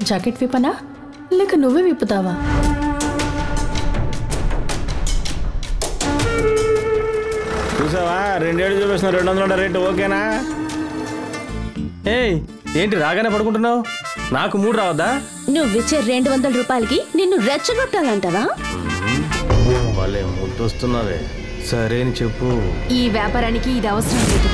jacket విప్పనా లేక నువ్వే విప్పుతావా చూసావా రెండేళ్ళు చూపిస్తున్నా రెండు వందల రేటు ఓకేనా ఏయ్ ఏంటి రాగానే పడుకుంటున్నావు నాకు మూడు రావద్దా నువ్విచ్చే రెండు వందల రూపాయలకి నిన్ను రెచ్చగొట్టాలంటావా వాళ్ళే ముద్దొస్తున్నావే సరే అని చెప్పు ఈ వ్యాపారానికి ఇది అవసరం లేదు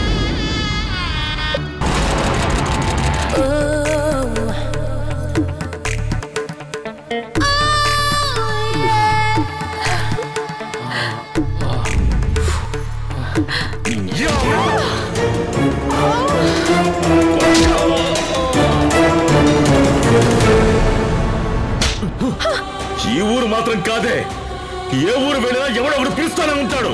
ఈ ఊరు మాత్రం కాదే ఏ ఊరు వెళ్ళినా ఎవడెవడు పిలుస్తానే ఉంటాడు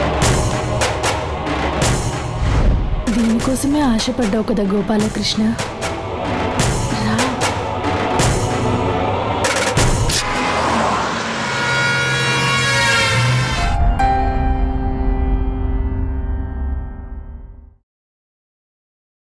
దీనికోసమే ఆశపడ్డావు కదా గోపాలకృష్ణ